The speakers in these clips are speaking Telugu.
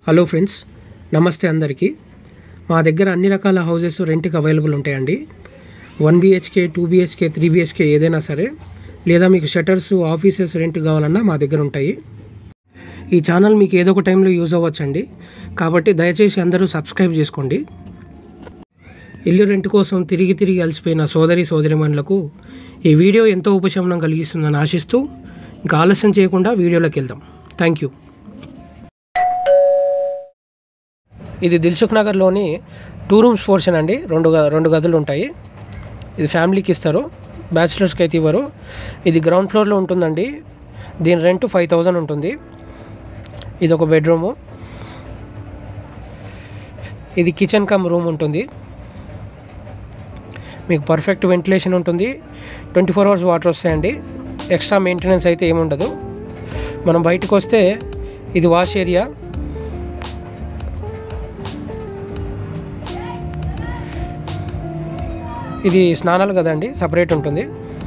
హలో ఫ్రెండ్స్ నమస్తే అందరికీ మా దగ్గర అన్ని రకాల హౌసెస్ రెంట్కి అవైలబుల్ ఉంటాయండి one BHK two BHK three BHK ఏదైనా సరే లేదా మీకు షటర్స్ ఆఫీసెస్ రెంట్ కావాలన్నా మా దగ్గర ఉంటాయి ఈ ఛానల్ మీకు ఏదో ఒక టైంలో యూజ్ అవ్వచ్చండి కాబట్టి దయచేసి అందరూ సబ్స్క్రైబ్ చేసుకోండి ఇల్లు రెంట్ కోసం తిరిగి తిరిగి అలసిపోయిన సోదరి సోదరిమణులకు ఈ వీడియో ఎంతో ఉపశమనం కలిగిస్తుందని ఆశిస్తూ ఇంకా ఆలస్యం చేయకుండా వీడియోలోకి వెళ్దాం థ్యాంక్ యూ ఇది దిల్సుఖ్ నగర్లోని టూ రూమ్స్ పోర్షన్ అండి రెండు గ- రెండు గదులు ఉంటాయి ఇది ఫ్యామిలీకి ఇస్తారు బ్యాచిలర్స్కి అయితే ఇవ్వరు ఇది గ్రౌండ్ ఫ్లోర్లో ఉంటుందండి దీని రెంట్ ఫైవ్ థౌజండ్ ఉంటుంది ఇది ఒక బెడ్రూము ఇది కిచెన్ కమ్ రూమ్ ఉంటుంది మీకు పర్ఫెక్ట్ వెంటిలేషన్ ఉంటుంది ట్వంటీ ఫోర్ అవర్స్ వాటర్ వస్తాయండి ఎక్స్ట్రా మెయింటెనెన్స్ అయితే ఏముండదు మనం బయటకు వస్తే ఇది వాష్ ఏరియా ఇది స్నానాలు కదండి సపరేట్ ఉంటుంది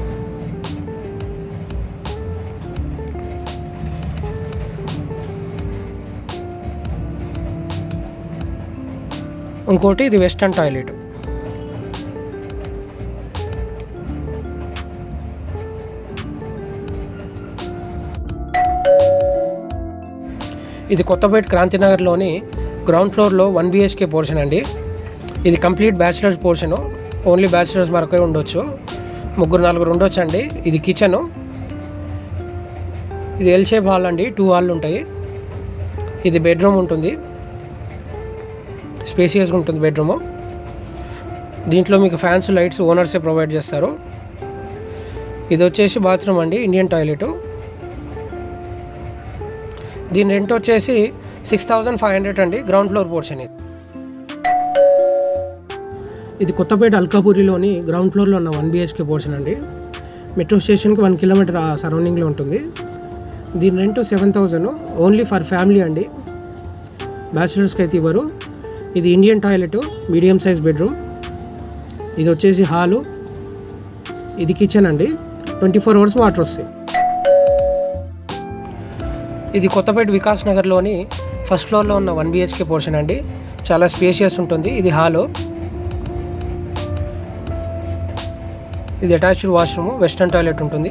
ఇంకోటి ఇది వెస్టర్న్ టాయిలెట్ ఇది కొత్తపేట క్రాంతినగర్లోని గ్రౌండ్ ఫ్లోర్లో వన్ బిహెచ్కే పోర్షన్ అండి ఇది complete bachelors portion only bachelors వరకే ఉండొచ్చు ముగ్గురు నలుగురు ఉండొచ్చు అండి ఇది కిచెను ఇది ఎల్ షేప్ హాల్ అండి టూ హాల్ ఉంటాయి ఇది బెడ్రూమ్ ఉంటుంది స్పేసియస్గా ఉంటుంది బెడ్రూము దీంట్లో మీకు ఫ్యాన్స్ లైట్స్ ఓనర్సే ప్రొవైడ్ చేస్తారు ఇది వచ్చేసి బాత్రూమ్ అండి ఇండియన్ టాయిలెట్ దీని రెంట్ వచ్చేసి సిక్స్ థౌజండ్ ఫైవ్ హండ్రెడ్ అండి గ్రౌండ్ ఫ్లోర్ పోర్షన్ ఇది ఇది కొత్తపేట అల్కాపూరిలోని గ్రౌండ్ ఫ్లోర్లో ఉన్న వన్ బిహెచ్కే పోర్షన్ అండి మెట్రో స్టేషన్కి వన్ కిలోమీటర్ ఆ సరౌండింగ్లో ఉంటుంది దీని rent seven thousand only for family అండి బ్యాచిలర్స్కి అయితే ఇవ్వరు ఇది Indian toilet medium size bedroom ఇది వచ్చేసి హాలు ఇది కిచెన్ అండి ట్వంటీ ఫోర్ అవర్స్ వాటర్ వస్తాయి ఇది కొత్తపేట వికాస్ నగర్లోని ఫస్ట్ ఫ్లోర్లో ఉన్న వన్ బిహెచ్కే పోర్షన్ అండి చాలా స్పేషియస్ ఉంటుంది ఇది హాలు ఇది అటాచ్డ్ వాష్రూమ్ వెస్టర్న్ టాయిలెట్ ఉంటుంది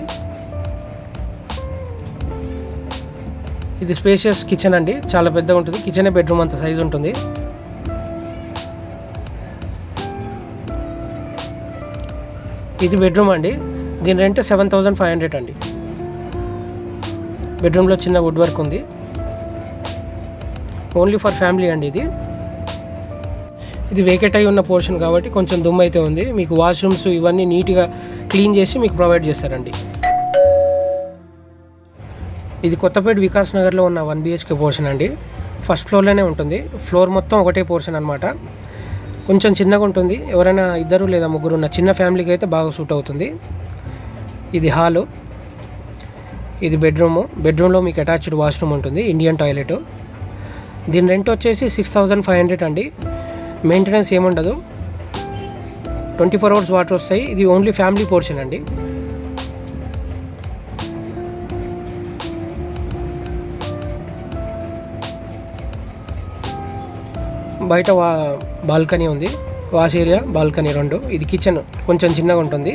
ఇది స్పేషియస్ కిచెన్ అండి చాలా పెద్దగా ఉంటుంది కిచెనే బెడ్రూమ్ అంత సైజ్ ఉంటుంది ఇది బెడ్రూమ్ అండి దీని rent seven thousand five hundred అండి బెడ్రూమ్లో చిన్న వుడ్ వర్క్ ఉంది ఓన్లీ ఫర్ ఫ్యామిలీ అండి ఇది ఇది వేకెట్ అయి ఉన్న పోర్షన్ కాబట్టి కొంచెం దుమ్ము అయితే ఉంది మీకు వాష్రూమ్స్ ఇవన్నీ నీట్గా క్లీన్ చేసి మీకు ప్రొవైడ్ చేస్తారండి ఇది కొత్తపేట వికాస్ నగర్లో ఉన్న వన్ బిహెచ్కే పోర్షన్ అండి ఫస్ట్ ఫ్లోర్లోనే ఉంటుంది ఫ్లోర్ మొత్తం ఒకటే పోర్షన్ అనమాట కొంచెం చిన్నగా ఉంటుంది ఎవరైనా ఇద్దరు లేదా ముగ్గురు ఉన్న చిన్న ఫ్యామిలీకి అయితే బాగా సూట్ అవుతుంది ఇది హాలు ఇది బెడ్రూము బెడ్రూమ్లో మీకు అటాచ్డ్ వాష్రూమ్ ఉంటుంది ఇండియన్ టాయిలెట్ దీని రెంట్ వచ్చేసి సిక్స్ థౌజండ్ ఫైవ్ హండ్రెడ్ అండి మెయింటెనెన్స్ ఏముండదు ట్వంటీ ఫోర్ అవర్స్ వాటర్ వస్తాయి ఇది ఓన్లీ ఫ్యామిలీ పోర్షన్ అండి బయట వా బాల్కనీ ఉంది వాష్ ఏరియా బాల్కనీ రెండు ఇది కిచెన్ కొంచెం చిన్నగా ఉంటుంది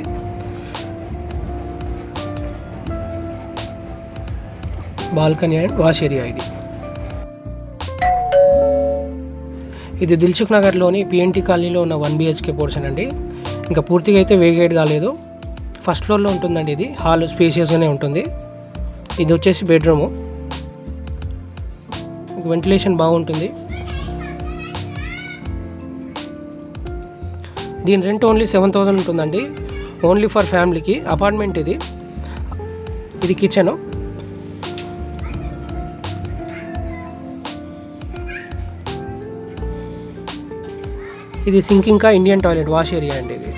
బాల్కనీ అండ్ వాష్ ఏరియా ఇది ఇది దిల్సుఖ్ నగర్లోని పిఎన్టీ కాలనీలో ఉన్న వన్ బిహెచ్కే పోర్షన్ అండి ఇంకా పూర్తిగా అయితే వేగేట్ కాలేదు ఫస్ట్ ఫ్లోర్లో ఉంటుందండి ఇది హాల్ స్పేసియస్గానే ఉంటుంది ఇది వచ్చేసి బెడ్రూము వెంటిలేషన్ బాగుంటుంది దీని రెంట్ ఓన్లీ సెవెన్ థౌజండ్ ఉంటుందండి ఓన్లీ ఫర్ ఫ్యామిలీకి అపార్ట్మెంట్ ఇది ఇది కిచెను ఇది సింక్ ఇంకా ఇండియన్ టాయిలెట్ వాష్ ఏరియా అండి ఇది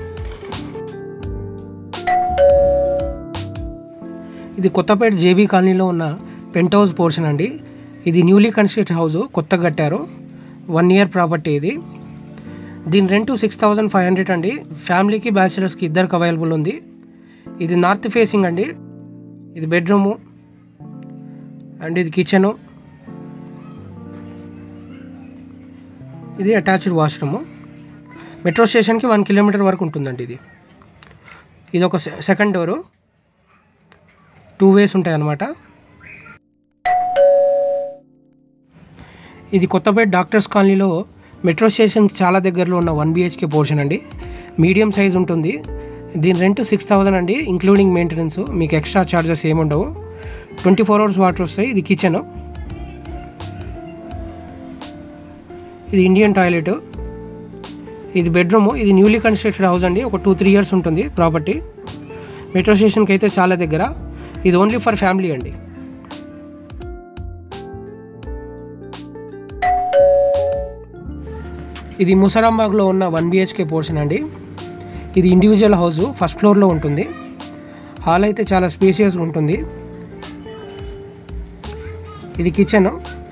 ఇది కొత్తపేట జేబీ కాలనీలో ఉన్న పెంట్ హౌస్ పోర్షన్ అండి ఇది న్యూలీ కన్స్ట్రక్ట్ హౌస్ కొత్తగా కట్టారు వన్ ఇయర్ ప్రాపర్టీ ఇది దీని rent six thousand five hundred అండి ఫ్యామిలీకి బ్యాచిలర్స్కి ఇద్దరికి అవైలబుల్ ఉంది ఇది నార్త్ ఫేసింగ్ అండి ఇది బెడ్రూము అండ్ ఇది కిచెను ఇది అటాచ్డ్ వాష్రూమ్ మెట్రో స్టేషన్కి వన్ కిలోమీటర్ వరకు ఉంటుందండి ఇది ఇది ఒక సె- సెకండ్ డోరు టూ వేస్ ఉంటాయి అన్నమాట ఇది కొత్తపేట డాక్టర్స్ కాలనీలో మెట్రో స్టేషన్కి చాలా దగ్గరలో ఉన్న వన్ బిహెచ్కే పోర్షన్ అండి మీడియం సైజ్ ఉంటుంది దీని రెంట్ సిక్స్ థౌజండ్ అండి ఇంక్లూడింగ్ మెయింటెనెన్స్ మీకు ఎక్స్ట్రా ఛార్జెస్ ఏముండవు ట్వంటీ ఫోర్ అవర్స్ వాటర్ వస్తాయి ఇది కిచెన్ ఇది ఇండియన్ టాయిలెట్ ఇది బెడ్రూమ్ ఇది న్యూలీ కన్స్ట్రక్టెడ్ హౌస్ అండి ఒక టూ త్రీ ఇయర్స్ ఉంటుంది ప్రాపర్టీ మెట్రో స్టేషన్కి అయితే చాలా దగ్గర ఇది ఓన్లీ ఫర్ ఫ్యామిలీ అండి ఇది ముసరాంబాగ్లో ఉన్న వన్ బిహెచ్కే పోర్షన్ అండి ఇది ఇండివిజువల్ హౌస్ ఫస్ట్ ఫ్లోర్లో ఉంటుంది హాల్ అయితే చాలా స్పేసియస్గా ఉంటుంది ఇది కిచెన్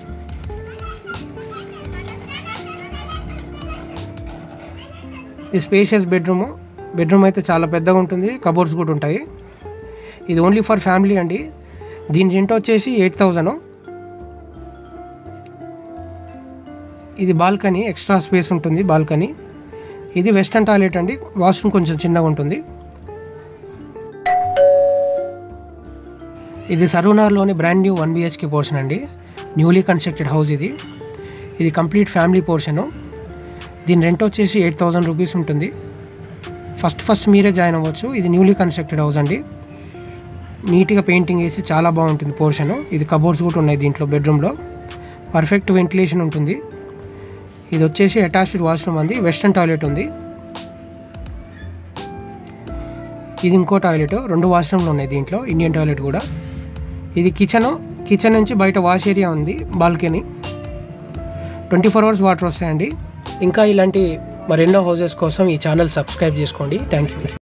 ఇది స్పేషియస్ బెడ్రూమ్ బెడ్రూమ్ అయితే చాలా పెద్దగా ఉంటుంది కబోర్డ్స్ కూడా ఉంటాయి ఇది ఓన్లీ ఫర్ ఫ్యామిలీ అండి దీని రెంట్ వచ్చేసి ఎయిట్ థౌజండ్ ఇది బాల్కనీ ఎక్స్ట్రా స్పేస్ ఉంటుంది బాల్కనీ ఇది వెస్టర్న్ టాయిలెట్ అండి వాష్రూమ్ కొంచెం చిన్నగా ఉంటుంది ఇది సరూనార్లోని brand new one BHK portion అండి న్యూలీ కన్స్ట్రక్టెడ్ హౌస్ ఇది ఇది కంప్లీట్ ఫ్యామిలీ పోర్షను దీని రెంట్ వచ్చేసి ఎయిట్ థౌజండ్ రూపీస్ ఉంటుంది ఫస్ట్ ఫస్ట్ మీరే జాయిన్ అవ్వచ్చు ఇది న్యూలీ కన్స్ట్రక్టెడ్ హౌస్ అండి నీట్గా పెయింటింగ్ వేసి చాలా బాగుంటుంది పోర్షన్ ఇది కబోర్డ్స్ కూడా ఉన్నాయి దీంట్లో బెడ్రూమ్లో పర్ఫెక్ట్ వెంటిలేషన్ ఉంటుంది ఇది వచ్చేసి అటాచ్డ్ వాష్రూమ్ ఉంది వెస్ట్రన్ టాయిలెట్ ఉంది ఇది ఇంకో టాయిలెట్ రెండు వాష్రూమ్లు ఉన్నాయి దీంట్లో ఇండియన్ టాయిలెట్ కూడా ఇది కిచెన్ కిచెన్ నుంచి బయట వాష్ ఏరియా ఉంది balcony twenty four hours water వస్తాయండి ఇంకా ఇలాంటి మరెన్నో హౌసెస్ కోసం ఈ ఛానల్ సబ్స్క్రైబ్ చేసుకోండి థ్యాంక్ యూ